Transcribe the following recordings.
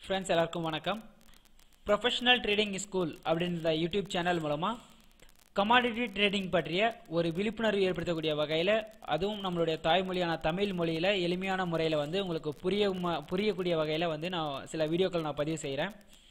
friends எல்லாருக்கும் வணக்கம் professional trading school அப்படின்ற யூடியூப் சேனல் மூலமாக கமாடிட்டி ட்ரேடிங் பற்றிய ஒரு விழிப்புணர்வு ஏற்படுத்தக்கூடிய வகையில் அதுவும் நம்மளுடைய தாய்மொழியான தமிழ் மொழியில் எளிமையான முறையில் வந்து உங்களுக்கு புரிய புரியக்கூடிய வகையில் வந்து நான் சில வீடியோக்கள் நான் பதிவு செய்கிறேன்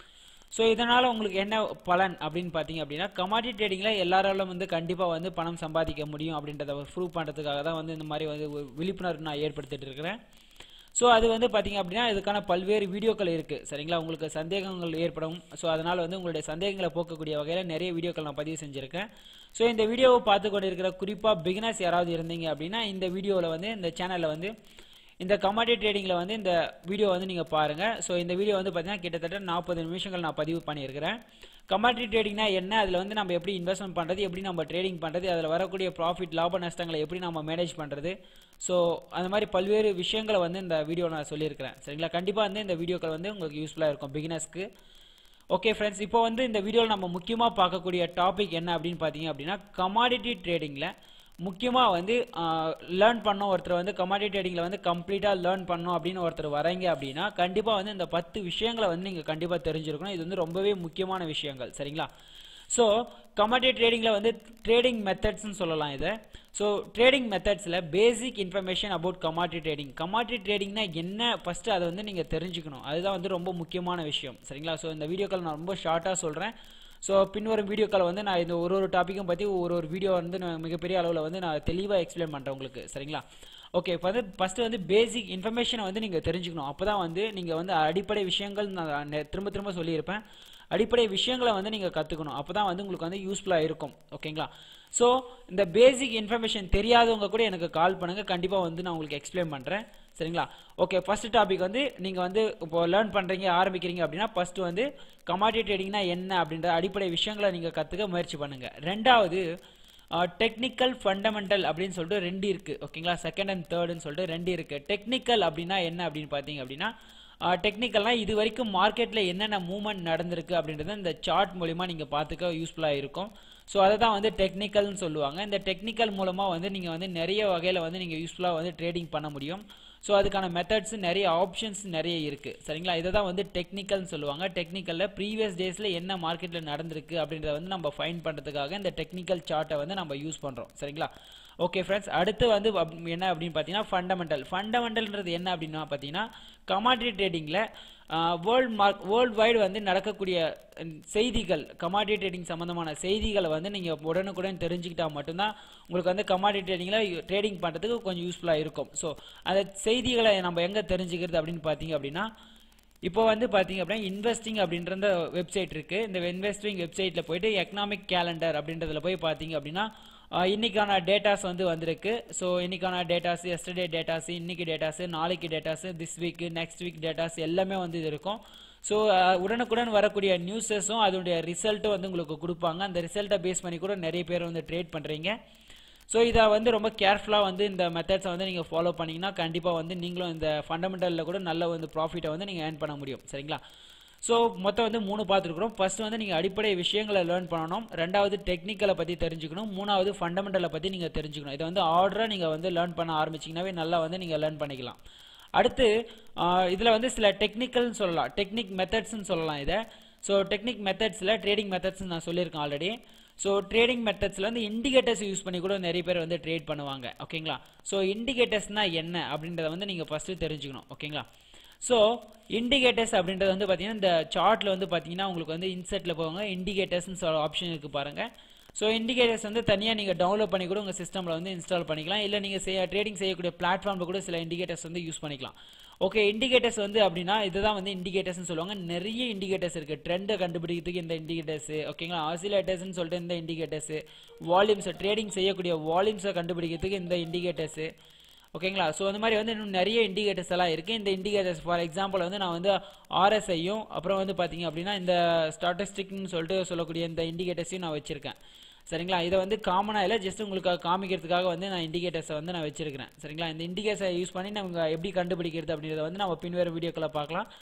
ஸோ இதனால் உங்களுக்கு என்ன பலன் அப்படின்னு பார்த்தீங்க அப்படின்னா கமாடிட்டி ட்ரேடிங்கில் எல்லாராலும் வந்து கண்டிப்பாக வந்து பணம் சம்பாதிக்க முடியும் அப்படின்றத ப்ரூவ் பண்ணுறதுக்காக தான் வந்து இந்த மாதிரி வந்து ஒரு விழிப்புணர்வு நான் ஏற்படுத்திட்டு இருக்கிறேன் ஸோ அது வந்து பார்த்தீங்க அப்படின்னா இதுக்கான பல்வேறு வீடியோக்கள் இருக்குது சரிங்களா உங்களுக்கு சந்தேகங்கள் ஏற்படும் ஸோ அதனால் வந்து உங்களுடைய சந்தேகங்களை போக்கக்கூடிய வகையில் நிறைய வீடியோக்கள் நான் பதிவு செஞ்சுருக்கேன் ஸோ இந்த வீடியோவை பார்த்து கொண்டு இருக்கிற குறிப்பாக பிகினர்ஸ் யாராவது இருந்தீங்க அப்படின்னா இந்த வீடியோவில் வந்து இந்த சேனலில் வந்து இந்த கமாடிட்டி ட்ரேடிங்கில் வந்து இந்த வீடியோ வந்து நீங்கள் பாருங்கள் ஸோ இந்த வீடியோ வந்து பார்த்தீங்கன்னா கிட்டத்தட்ட நாற்பது நிமிஷங்கள் நான் பதிவு பண்ணியிருக்கிறேன் கமாடிட்டி ட்ரேடிங்னா என்ன அதில் வந்து நம்ம எப்படி இன்வெஸ்ட்மெண்ட் பண்ணுறது எப்படி நம்ம ட்ரேடிங் பண்ணுறது அதில் வரக்கூடிய ப்ராஃபிட் லாப நஷ்டங்களை எப்படி நம்ம மேனேஜ் பண்ணுறது ஸோ அந்த மாதிரி பல்வேறு விஷயங்களை வந்து இந்த வீடியோ நான் சொல்லியிருக்கிறேன் சரிங்களா கண்டிப்பாக வந்து இந்த வீடியோக்கள் வந்து உங்களுக்கு யூஸ்ஃபுல்லாக இருக்கும் பிகினர்ஸ்க்கு ஓகே ஃப்ரெண்ட்ஸ் இப்போ வந்து இந்த வீடியோவில் நம்ம முக்கியமாக பார்க்கக்கூடிய டாபிக் என்ன அப்படின்னு பார்த்தீங்க அப்படின்னா கமாடிட்டி ட்ரேடிங்கில் முக்கியமாக வந்து லேர்ன் பண்ணோம் ஒருத்தர் வந்து கமாடிட்டி ட்ரேடிங்கில் வந்து கம்ப்ளீட்டாக லேர்ன் பண்ணோம் அப்படின்னு ஒருத்தர் வரீங்க அப்படின்னா கண்டிப்பாக வந்து இந்த பத்து விஷயங்களை வந்து நீங்கள் கண்டிப்பாக தெரிஞ்சிருக்கணும் இது வந்து ரொம்பவே முக்கியமான விஷயங்கள் சரிங்களா ஸோ கமாடிட்டி ட்ரேடிங்கில் வந்து ட்ரேடிங் மெத்தட்ஸ்னு சொல்லலாம் இதை ஸோ ட்ரேடிங் மெத்தட்ஸில் basic information about commodity trading commodity ட்ரேடிங்னா என்ன ஃபஸ்ட்டு அதை வந்து நீங்கள் தெரிஞ்சுக்கணும் அதுதான் வந்து ரொம்ப முக்கியமான விஷயம் சரிங்களா ஸோ இந்த வீடியோக்கள் நான் ரொம்ப ஷார்ட்டாக சொல்கிறேன் ஸோ பின்வரும் வீடியோக்களை வந்து நான் இந்த ஒரு ஒரு டாப்பிக்கும் பற்றி ஒரு ஒரு வீடியோ வந்து நான் மிகப்பெரிய அளவில் வந்து நான் தெளிவாக எக்ஸ்பிளைன் பண்ணுறேன் உங்களுக்கு சரிங்களா ஓகே இப்போ வந்து ஃபஸ்ட்டு வந்து பேசிக் இன்ஃபர்மேஷனை வந்து நீங்கள் தெரிஞ்சுக்கணும் அப்போ தான் வந்து நீங்கள் வந்து அடிப்படை விஷயங்கள் நான் திரும்ப திரும்ப சொல்லியிருப்பேன் அடிப்படை விஷயங்களை வந்து நீங்கள் கற்றுக்கணும் அப்போ தான் வந்து உங்களுக்கு வந்து யூஸ்ஃபுல்லாக இருக்கும் ஓகேங்களா ஸோ இந்த பேசிக் இன்ஃபர்மேஷன் தெரியாதவங்க கூட எனக்கு கால் பண்ணுங்கள் கண்டிப்பாக வந்து நான் உங்களுக்கு எக்ஸ்பிளைன் பண்ணுறேன் சரிங்களா ஓகே ஃபஸ்ட்டு டாபிக் வந்து நீங்கள் வந்து இப்போ லேர்ன் பண்ணுறீங்க ஆரம்பிக்கிறீங்க அப்படின்னா ஃபஸ்ட்டு வந்து கமாடிட்டி ட்ரேடிங்னா என்ன அப்படின்ற அடிப்படை விஷயங்களை நீங்கள் கற்றுக்க முயற்சி பண்ணுங்கள் ரெண்டாவது டெக்னிக்கல் ஃபண்டமெண்டல் அப்படின்னு சொல்லிட்டு ரெண்டு இருக்குது ஓகேங்களா செகண்ட் அண்ட் தேர்டுன்னு சொல்லிட்டு ரெண்டு இருக்குது டெக்னிக்கல் அப்படின்னா என்ன அப்படின்னு பார்த்தீங்க அப்படின்னா டெக்னிக்கல்னால் இது வரைக்கும் மார்க்கெட்டில் என்னென்ன மூவ்மெண்ட் நடந்திருக்கு அப்படின்றத இந்த சார்ட் மூலிமா நீங்கள் பார்த்துக்க யூஸ்ஃபுல்லாக இருக்கும் ஸோ அதை தான் வந்து டெக்னிக்கல்னு சொல்லுவாங்க இந்த டெக்னிக்கல் மூலமாக வந்து நீங்கள் வந்து நிறைய வகையில் வந்து நீங்கள் யூஸ்ஃபுல்லாக வந்து ட்ரேடிங் பண்ண முடியும் ஸோ அதுக்கான மெத்தட்ஸ் நிறைய ஆப்ஷன்ஸ் நிறைய இருக்குது சரிங்களா இதை தான் வந்து டெக்னிக்கல்னு சொல்லுவாங்க டெக்னிக்கலில் ப்ரீவியஸ் டேஸில் என்ன மார்க்கெட்டில் நடந்திருக்கு அப்படின்றத வந்து நம்ம ஃபைன் பண்ணுறதுக்காக இந்த டெக்னிக்கல் சார்ட்டை வந்து நம்ம யூஸ் பண்ணுறோம் சரிங்களா ஓகே ஃப்ரெண்ட்ஸ் அடுத்து வந்து என்ன அப்படின்னு பார்த்தீங்கன்னா ஃபண்டமெண்டல் ஃபண்டமெண்டல்ன்றது என்ன அப்படின்னா பார்த்தீங்கன்னா கமாடிட்டி ட்ரேடிங்கில் வேர்ல்ட் மார்க் வேர்ல்டு வைடு வந்து நடக்கக்கூடிய செய்திகள் கமாடிட்டி ட்ரேடிங் சம்மந்தமான செய்திகளை வந்து நீங்கள் உடனுக்குடன் தெரிஞ்சுக்கிட்டால் மட்டும்தான் உங்களுக்கு வந்து கமாடிட்டி ட்ரேடிங்கில் ட்ரேடிங் பண்ணுறதுக்கு கொஞ்சம் யூஸ்ஃபுல்லாக இருக்கும் ஸோ அந்த செய்திகளை நம்ம எங்கே தெரிஞ்சுக்கிறது அப்படின்னு பார்த்தீங்க அப்படின்னா இப்போ வந்து பார்த்தீங்க அப்படின்னா இன்வெஸ்டிங் அப்படின்ற வெப்சைட் இருக்குது இந்த இன்வெஸ்டிங் வெப்சைட்டில் போயிட்டு எக்கனாமிக் கேலண்டர் அப்படின்றதுல போய் பார்த்தீங்க அப்படின்னா இன்றைக்கான டேட்டாஸ் வந்து வந்திருக்கு ஸோ இன்றைக்கான டேட்டாஸ் எஸ்டர்டே டேட்டாஸ் இன்றைக்கி டேட்டாஸ் நாளைக்கு datas this week next week datas எல்லாமே வந்து இது இருக்கும் ஸோ உடனுக்குடன் வரக்கூடிய நியூஸஸும் அதனுடைய ரிசல்ட்டும் வந்து உங்களுக்கு கொடுப்பாங்க அந்த ரிசல்ட்டை பேஸ் பண்ணி கூட நிறைய பேர் வந்து ட்ரேட் பண்ணுறீங்க ஸோ இதை வந்து ரொம்ப கேர்ஃபுல்லாக வந்து இந்த மெத்தட்ஸை வந்து நீங்கள் ஃபாலோ பண்ணிங்கன்னா கண்டிப்பாக வந்து நீங்களும் இந்த ஃபண்டமெண்டலில் கூட நல்ல வந்து ப்ராஃபிட்டை வந்து நீங்கள் ஏர்ன் பண்ண முடியும் சரிங்களா ஸோ மொத்தம் வந்து மூணு பார்த்துருக்குறோம் ஃபர்ஸ்ட் வந்து நீங்கள் அடிப்படை விஷயங்களை லேர்ன் பண்ணணும் ரெண்டாவது டெக்னிக்கலை பற்றி தெரிஞ்சுக்கணும் மூணாவது ஃபண்டமெண்டலை பற்றி நீங்கள் தெரிஞ்சுக்கணும் இதை வந்து ஆர்டராக நீங்கள் வந்து லேர்ன் பண்ண ஆரம்பிச்சிங்கனாவே நல்லா வந்து நீங்கள் லேர்ன் பண்ணிக்கலாம் அடுத்து இதில் வந்து சில டெக்னிக்கல்னு சொல்லலாம் டெக்னிக் மெத்தட்ஸ்னு சொல்லலாம் இதை ஸோ டெக்னிக் மெத்தட்ஸில் ட்ரேடிங் மெத்தட்ஸ் நான் சொல்லியிருக்கேன் ஆல்ரெடி ஸோ ட்ரேடிங் மெத்தட்ஸில் வந்து இண்டிகேட்டர்ஸ் யூஸ் பண்ணி கூட நிறைய பேர் வந்து ட்ரேட் பண்ணுவாங்க ஓகேங்களா ஸோ இண்டிகேட்டர்ஸ்னால் என்ன அப்படின்றத வந்து நீங்கள் ஃபஸ்ட்டு தெரிஞ்சுக்கணும் ஓகேங்களா ஸோ இண்டிகேட்டர்ஸ் அப்படின்றது வந்து பார்த்தீங்கன்னா இந்த சார்ட்டில் வந்து பார்த்தீங்கன்னா உங்களுக்கு வந்து இன்செட்டில் போவாங்க இண்டிகேட்டர்ஸ்னு சொல்ல ஆப்ஷன் இருக்குது பாருங்கள் ஸோ இண்டிகேட்டர்ஸ் வந்து தனியாக நீங்கள் டவுன்லோட் பண்ணி கூட உங்கள் சிஸ்டமில் வந்து இன்ஸ்டால் பண்ணிக்கலாம் இல்லை நீங்கள் செய்ய ட்ரேடிங் செய்யக்கூடிய பிளாட்ஃபார்மில் கூட சில இண்டிகேட்டர்ஸ் வந்து யூஸ் பண்ணிக்கலாம் ஓகே இண்டிகேட்டர்ஸ் வந்து அப்படின்னா இதுதான் வந்து இண்டிகேட்டர்ஸ்னு சொல்லுவாங்க நிறைய இண்டிகேட்டர்ஸ் இருக்குது ட்ரெண்டை கண்டுபிடிக்கிறதுக்கு இந்த இண்டிகேட்டர்ஸ் ஓகேங்களா ஆசிலேட்டர்ஸ்னு சொல்லிட்டு இந்த இண்டிகேட்டர்ஸ் வால்யூம்ஸை ட்ரேடிங் செய்யக்கூடிய வால்யூம்ஸை கண்டுபிடிக்கிறதுக்கு இந்த இண்டிகேட்டர்ஸு ஓகேங்களா ஸோ அந்த மாதிரி வந்து இன்னும் நிறைய இண்டிகேட்டர்ஸ் எல்லாம் இருக்குது இந்த இண்டிகேட்டர்ஸ் ஃபார் எக்ஸாம்பிள் வந்து நான் வந்து ஆர்எஸ்ஐயும் அப்புறம் வந்து பார்த்தீங்க அப்படின்னா இந்த ஸ்டாட்டிஸ்டிக்னு சொல்லிட்டு சொல்லக்கூடிய இந்த இண்டிகேட்டர்ஸையும் நான் வச்சுருக்கேன் சரிங்களா இதை வந்து காமனாக இல்லை ஜஸ்ட் உங்களுக்கு காமிக்கிறதுக்காக வந்து நான் இண்டிகேட்டர்ஸை வந்து நான் வச்சிருக்கிறேன் சரிங்களா இந்த இண்டிகேட்டர்ஸை யூஸ் பண்ணி நம்ம எப்படி கண்டுபிடிக்கிறது அப்படின்றத வந்து நம்ம பின்வேறு வீடியோக்களை பார்க்கலாம்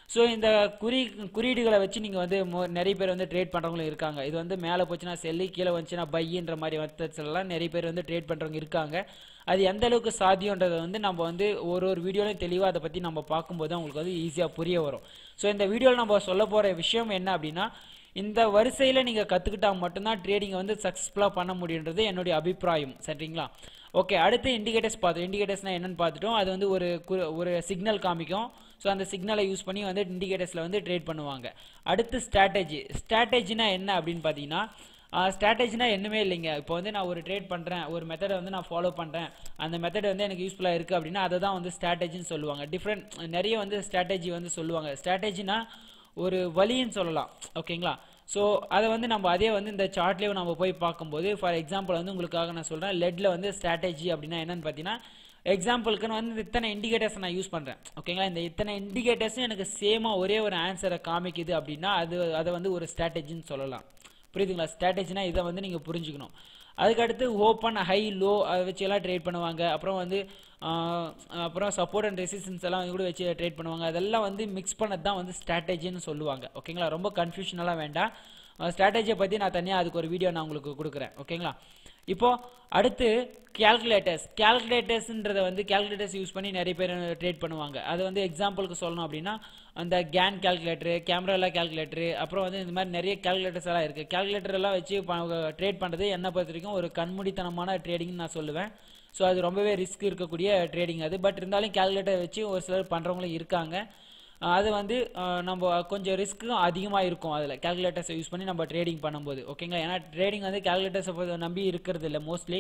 ஸோ இந்த குறி குறியீடுகளை வச்சு நீங்கள் வந்து மோ- நிறைய பேர் வந்து ட்ரேட் பண்ணுறவங்களும் இருக்காங்க இது வந்து மேலே போச்சுன்னா செல்லு கீழே வந்துச்சுன்னா பையின்ற மாதிரி மெத்தட்ஸ் எல்லாம் நிறைய பேர் வந்து ட்ரேட் பண்ணுறவங்க இருக்காங்க அது எந்த அளவுக்கு சாத்தியன்றதை வந்து நம்ம வந்து ஒரு ஒரு வீடியோலையும் தெளிவாக அதை பற்றி நம்ம பார்க்கும்போது தான் உங்களுக்கு வந்து ஈஸியாக புரிய வரும் ஸோ இந்த வீடியோவில் நம்ம சொல்ல போகிற விஷயம் என்ன அப்படின்னா இந்த வரிசையில் நீங்கள் கற்றுக்கிட்டா மட்டும்தான் ட்ரேடிங்கை வந்து சக்ஸஸ்ஃபுல்லாக பண்ண முடியுன்றது என்னுடைய அபிப்பிராயம் சரிங்களா ஓகே அடுத்து இண்டிகேட்டர்ஸ் பார்த்தோம் இண்டிகேட்டர்ஸ்னால் என்னென்னு பார்த்துட்டோம் அது வந்து ஒரு கு- ஒரு சிக்னல் காமிக்கும் ஸோ அந்த சிக்னலை யூஸ் பண்ணி வந்து இண்டிகேட்டர்ஸில் வந்து ட்ரேட் பண்ணுவாங்க அடுத்து ஸ்ட்ராட்டஜி ஸ்ட்ராட்டஜினா என்ன அப்படின்னு பார்த்தீங்கன்னா ஸ்ட்ராட்டஜினா என்னமே இல்லைங்க இப்போ வந்து நான் ஒரு ட்ரேட் பண்ணுறேன் ஒரு மெத்தடை வந்து நான் ஃபாலோ பண்ணுறேன் அந்த மெத்தட் வந்து எனக்கு யூஸ்ஃபுல்லாக இருக்குது அப்படின்னா அதை தான் வந்து ஸ்ட்ராட்டஜின்னு சொல்லுவாங்க டிஃப்ரெண்ட் நிறைய வந்து ஸ்ட்ராட்டஜி வந்து சொல்லுவாங்க ஸ்ட்ராட்டஜினா ஒரு வழின்னு சொல்லலாம் ஓகேங்களா ஸோ அதை வந்து நம்ம அதே வந்து இந்த சார்ட்லேயே நம்ம போய் பார்க்கும்போது ஃபார் எக்ஸாம்பிள் வந்து உங்களுக்காக நான் சொல்கிறேன் லெட்டில் வந்து ஸ்ட்ராட்டஜி அப்படின்னா என்னன்னு பார்த்தீங்கன்னா எக்ஸாம்பிளுக்குன்னு வந்து இத்தனை இண்டிகேட்டர்ஸ் நான் யூஸ் பண்ணுறேன் ஓகேங்களா இந்த இத்தனை இண்டிகேட்டர்ஸும் எனக்கு சேமாக ஒரே ஒரு ஆன்சரை காமிக்குது அப்படின்னா அது அதை வந்து ஒரு ஸ்ட்ராட்டஜின்னு சொல்லலாம் புரியுதுங்களா ஸ்ட்ராட்டஜினா இதை வந்து நீங்கள் புரிஞ்சுக்கணும் அதுக்கடுத்து ஓப்பன் ஹை லோ அதை வச்சு எல்லாம் ட்ரேட் பண்ணுவாங்க அப்புறம் வந்து ஆஹ், அப்புறம் சப்போர்ட் அண்ட் ரெசிஸ்டன்ஸ் எல்லாம் கூட வச்சு ட்ரேட் பண்ணுவாங்க அதெல்லாம் வந்து மிக்ஸ் பண்ணது தான் வந்து ஸ்ட்ராட்டஜின்னு சொல்லுவாங்க ஓகேங்களா ரொம்ப கன்ஃபியூஷனெல்லாம் வேண்டாம் ஸ்ட்ராட்டஜியை பற்றி நான் தனியாக அதுக்கு ஒரு வீடியோ நான் உங்களுக்கு கொடுக்குறேன் ஓகேங்களா இப்போ அடுத்து கேல்குலேட்டர்ஸ் கேல்குலேட்டர்ஸ்ன்றதை வந்து கேல்குலேட்டர்ஸ் யூஸ் பண்ணி நிறைய பேர் ட்ரேட் பண்ணுவாங்க அது வந்து எக்ஸாம்பிளுக்கு சொல்லணும் அப்படின்னா அந்த கேன் கேல்குலேட்டரு கேமரால கேல்குலேட்டரு அப்புறம் வந்து இந்த மாதிரி நிறைய கேல்குலேட்டர்ஸ் எல்லாம் இருக்குது கேல்குலேட்டர் எல்லாம் வச்சு ட்ரேட் பண்ணுறது என்னை பொறுத்த வரைக்கும் ஒரு கண்மூடித்தனமான ட்ரேடிங்னு நான் சொல்லுவேன் ஸோ அது ரொம்பவே ரிஸ்க் இருக்கக்கூடிய ட்ரேடிங் அது பட் இருந்தாலும் கேல்குலேட்டர் வச்சு ஒரு சிலர் பண்ணுறவங்களும் இருக்காங்க அஹ் அது வந்து அஹ் நம்ம கொஞ்சம் ரிஸ்க்கும் அதிகமாக இருக்கும் அதில் கேல்குலேட்டர்ஸை யூஸ் பண்ணி நம்ம ட்ரேடிங் பண்ணும்போது ஓகேங்களா ஏன்னா ட்ரேடிங் வந்து கேல்குலேட்டர்ஸை நம்பி இருக்கிறது இல்லை மோஸ்ட்லி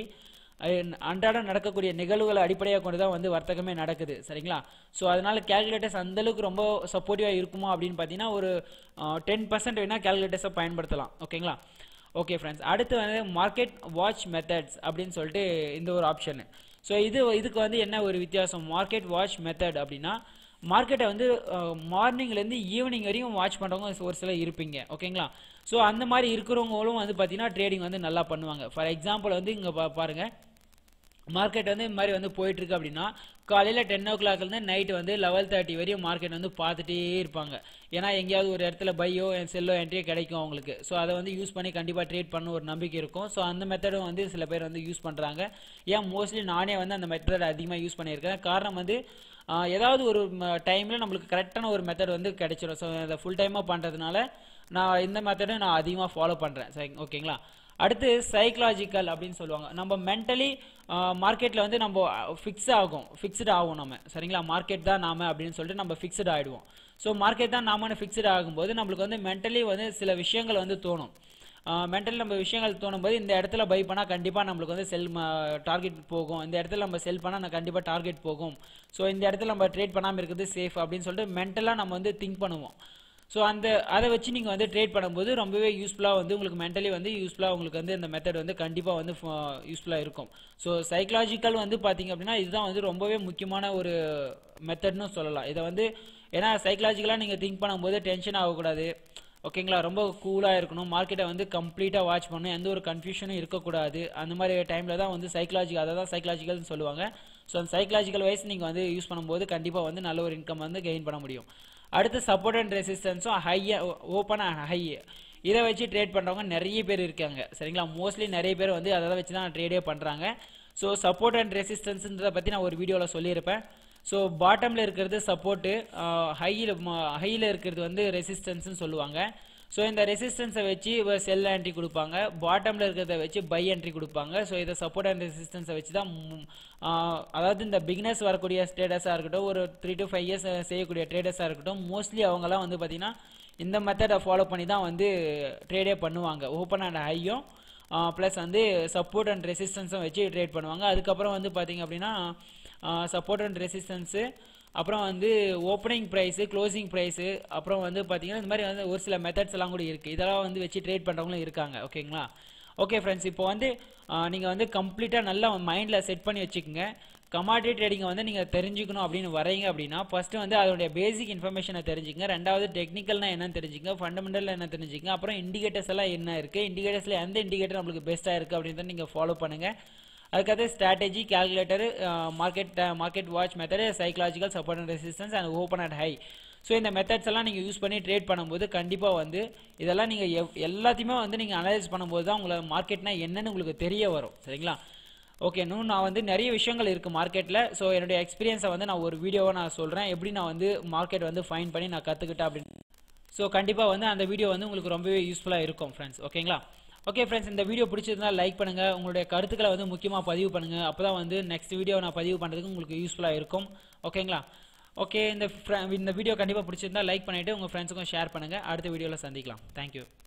அன்றாடம் நடக்கக்கூடிய நிகழ்வுகளை அடிப்படையாக கொண்டு தான் வந்து வர்த்தகமே நடக்குது சரிங்களா ஸோ அதனால கேல்குலேட்டர்ஸ் அந்தளவுக்கு ரொம்ப சப்போர்ட்டிவாக இருக்குமா அப்படின்னு பார்த்தீங்கன்னா ஒரு டென் பர்சன்ட் வேணால் கேல்குலேட்டர்ஸை பயன்படுத்தலாம் ஓகேங்களா ஓகே ஃப்ரெண்ட்ஸ் அடுத்து வந்து மார்க்கெட் வாட்ச் மெத்தட்ஸ் அப்படின்னு சொல்லிட்டு இந்த ஒரு ஆப்ஷனு ஸோ இது இதுக்கு வந்து என்ன ஒரு வித்தியாசம் மார்க்கெட் வாட்ச் மெத்தட் அப்படின்னா மார்க்கெட்டை வந்து மார்னிங்லேருந்து ஈவினிங் வரையும் வாட்ச் பண்ணுறவங்க ஒரு சிலர் இருப்பீங்க ஓகேங்களா ஸோ அந்த மாதிரி இருக்கிறவங்களும் வந்து பார்த்தீங்கன்னா ட்ரேடிங் வந்து நல்லா பண்ணுவாங்க ஃபார் எக்ஸாம்பிள் வந்து இங்கே பா பாருங்கள் மார்க்கெட் வந்து இந்த மாதிரி வந்து போயிட்டு இருக்கு அப்படின்னா காலையில் டென் ஓ கிளாக்லேருந்து நைட் வந்து லெவல் தேர்ட்டி வரையும் மார்க்கெட் வந்து பார்த்துட்டே இருப்பாங்க ஏன்னா எங்கேயாவது ஒரு இடத்துல பையோ செல்லோ என்ட்ரியோ கிடைக்கும் அவங்களுக்கு ஸோ அதை வந்து யூஸ் பண்ணி கண்டிப்பாக ட்ரேட் பண்ண ஒரு நம்பிக்கை இருக்கும் ஸோ அந்த மெத்தடும் வந்து சில பேர் வந்து யூஸ் பண்ணுறாங்க ஏன் மோஸ்ட்லி நானே வந்து அந்த மெத்தட் அதிகமாக யூஸ் பண்ணியிருக்கேன் காரணம் வந்து ஆஹ், ஏதாவது ஒரு டைமில் நம்மளுக்கு கரெக்டான ஒரு மெத்தட் வந்து கிடைச்சிரும் ஸோ அதை ஃபுல் டைமாக பண்ணுறதுனால நான் இந்த மெத்தடை நான் அதிகமாக ஃபாலோ பண்ணுறேன் சரி ஓகேங்களா அடுத்து சைக்கலாஜிக்கல் அப்படின்னு சொல்லுவாங்க நம்ம மென்டலி மார்க்கெட்டில் வந்து நம்ம ஃபிக்ஸ் ஆகும் ஃபிக்ஸ்டு ஆகும் நம்ம சரிங்களா மார்க்கெட் தான் நாம அப்படின்னு சொல்லிட்டு நம்ம ஃபிக்ஸ்டு ஆகிடுவோம் ஸோ மார்க்கெட் தான் நாமன்னு ஃபிக்ஸ்டு ஆகும்போது நம்மளுக்கு வந்து மென்டலி வந்து சில விஷயங்கள் வந்து தோணும் மென்டலி நம்ம விஷயங்கள் தோணும்போது இந்த இடத்துல பை பண்ணால் கண்டிப்பாக நம்மளுக்கு வந்து செல் டார்கெட் போகும் இந்த இடத்துல நம்ம செல் பண்ணால் நான் கண்டிப்பாக டார்கெட் போகும் ஸோ இந்த இடத்துல நம்ம ட்ரேட் பண்ணாமல் இருக்கிறது சேஃப் அப்படின்னு சொல்லிட்டு மென்டலாக நம்ம வந்து திங்க் பண்ணுவோம் ஸோ அந்த அதை வச்சு நீங்கள் வந்து ட்ரேட் பண்ணும்போது ரொம்பவே யூஸ்ஃபுல்லாக வந்து உங்களுக்கு மென்டலி வந்து யூஸ்ஃபுல்லாக உங்களுக்கு வந்து இந்த மெத்தட் வந்து கண்டிப்பாக வந்து யூஸ்ஃபுல்லாக இருக்கும் ஸோ சைக்கலாஜிக்கல் வந்து பார்த்தீங்க அப்படின்னா இதுதான் வந்து ரொம்பவே முக்கியமான ஒரு மெத்தட்னு சொல்லலாம் இதை வந்து ஏன்னா சைக்கலாஜிக்கலாக நீங்கள் திங்க் பண்ணும்போது டென்ஷன் ஆகக்கூடாது ஓகேங்களா ரொம்ப கூலாக இருக்கணும் மார்க்கெட்டை வந்து கம்ப்ளீட்டாக வாட்ச் பண்ணணும் எந்த ஒரு கன்ஃபியூஷனும் இருக்கக்கூடாது அந்த மாதிரி டைமில் தான் வந்து சைக்கலாஜி அதை தான் சைக்கலாஜிக்கல்னு சொல்லுவாங்க ஸோ அந்த சைக்கலாஜிக்கல் வைஸ் நீங்கள் வந்து யூஸ் பண்ணும்போது கண்டிப்பாக வந்து நல்ல ஒரு இன்கம் வந்து கெயின் பண்ண முடியும் அடுத்து சப்போர்ட் அண்ட் ரெசிஸ்டன்ஸும் ஹையாக ஓப்பன் ஹை இதை வச்சு ட்ரேட் பண்ணுறவங்க நிறைய பேர் இருக்காங்க சரிங்களா மோஸ்ட்லி நிறைய பேர் வந்து அதை வச்சு தான் ட்ரேடே பண்ணுறாங்க ஸோ சப்போர்ட் அண்ட் ரெசிஸ்டன்ஸுன்றதை பற்றி நான் ஒரு வீடியோவில் சொல்லியிருப்பேன் ஸோ பாட்டமில் இருக்கிறது சப்போர்ட்டு ஹையில் ஹையில் இருக்கிறது வந்து ரெசிஸ்டன்ஸ்னு சொல்லுவாங்க ஸோ இந்த ரெசிஸ்டன்ஸை வச்சு செல் என்ட்ரி கொடுப்பாங்க பாட்டமில் இருக்கிறத வச்சு பை என்ட்ரி கொடுப்பாங்க ஸோ இதை சப்போர்ட் அண்ட் ரெசிஸ்டன்ஸை வச்சு தான் ம், ஆ, அதாவது இந்த பிகினர்ஸ் வரக்கூடிய ட்ரேடர்ஸாக இருக்கட்டும் ஒரு த்ரீ டு ஃபைவ் இயர்ஸ் செய்யக்கூடிய ட்ரேடர்ஸாக இருக்கட்டும் மோஸ்ட்லி அவங்கெல்லாம் வந்து பார்த்திங்கன்னா இந்த மெத்தடை ஃபாலோ பண்ணி தான் வந்து ட்ரேடே பண்ணுவாங்க ஓப்பன் அண்ட் ஹையும் ப்ளஸ் வந்து சப்போர்ட் அண்ட் ரெசிஸ்டன்ஸும் வச்சு ட்ரேட் பண்ணுவாங்க அதுக்கப்புறம் வந்து பார்த்திங்க அப்படின்னா சப்போர்ட் அண்ட் ரெசிஸ்டன்ஸு அப்புறம் வந்து ஓப்பனிங் ப்ரைஸு க்ளோசிங் ப்ரைஸு அப்புறம் வந்து பார்த்தீங்கன்னா இந்த மாதிரி வந்து ஒரு சில மெத்தட்ஸ் எல்லாம் கூட இருக்குது இதெல்லாம் வந்து வச்சு ட்ரேட் பண்ணுறவங்களும் இருக்காங்க ஓகேங்களா ஓகே ஃப்ரெண்ட்ஸ் இப்போ வந்து நீங்கள் வந்து கம்ப்ளீட்டாக நல்லா மைண்டில் செட் பண்ணி வச்சுக்கோங்க கமாடிட்டி ட்ரேடிங்கை வந்து நீங்கள் தெரிஞ்சுக்கணும் அப்படின்னு வரீங்க அப்படின்னா ஃபஸ்ட்டு வந்து அதோடைய பேசிக் இன்ஃபர்மேஷனை தெரிஞ்சுங்க ரெண்டாவது டெக்னிக்கல்னா என்னன்னு தெரிஞ்சுங்க ஃபண்டமெண்டல் என்ன தெரிஞ்சுங்க அப்புறம் இண்டிகேட்டர்ஸ் எல்லாம் என்ன இருக்குது இண்டிகேட்டர்ஸில் எந்த இண்டிகேட்டர் நம்மளுக்கு பெஸ்ட்டாக இருக்குது அப்படின்னு நீங்கள் ஃபாலோ பண்ணுங்கள் அதுக்கடுத்து strategy calculator market market watch method psychological support and resistance and open and high so இந்த மெத்தட்ஸ் எல்லாம் நீங்கள் யூஸ் பண்ணி ட்ரேட் பண்ணும்போது கண்டிப்பாக வந்து இதெல்லாம் நீங்கள் எவ் எல்லாத்தையுமே வந்து நீங்கள் அனலைஸ் பண்ணும்போது தான் உங்களை மார்க்கெட்னா என்னன்னு உங்களுக்கு தெரிய வரும் சரிங்களா ஓகே இன்னும் நான் வந்து நிறைய விஷயங்கள் இருக்குது மார்க்கெட்டில் ஸோ என்னுடைய எக்ஸ்பீரியன்ஸை வந்து நான் ஒரு வீடியோவை நான் சொல்கிறேன் எப்படி நான் வந்து மார்க்கெட் வந்து ஃபைன் பண்ணி நான் கற்றுக்கிட்டேன் அப்படின்னு ஸோ கண்டிப்பாக வந்து அந்த வீடியோ வந்து உங்களுக்கு ரொம்பவே யூஸ்ஃபுல்லாக இருக்கும் ஃப்ரெண்ட்ஸ் ஓகேங்களா ஓகே ஃப்ரெண்ட்ஸ் இந்த வீடியோ பிடிச்சிருந்தா லைக் பண்ணுங்கள் உங்களுடைய கருத்துக்களை வந்து முக்கியமாக பதிவு பண்ணுங்கள் அப்போ தான் வந்து நெக்ஸ்ட் வீடியோ நான் பதிவு பண்ணுறதுக்கு உங்களுக்கு யூஸ்ஃபுல்லாக இருக்கும் ஓகேங்களா ஓகே இந்த இந்த வீடியோ கண்டிப்பாக பிடிச்சிருந்தா லைக் பண்ணிவிட்டு உங்கள் ஃப்ரெண்ட்ஸுக்கும் ஷேர் பண்ணுங்கள் அடுத்த வீடியோவில் சந்திக்கலாம் தேங்க்யூ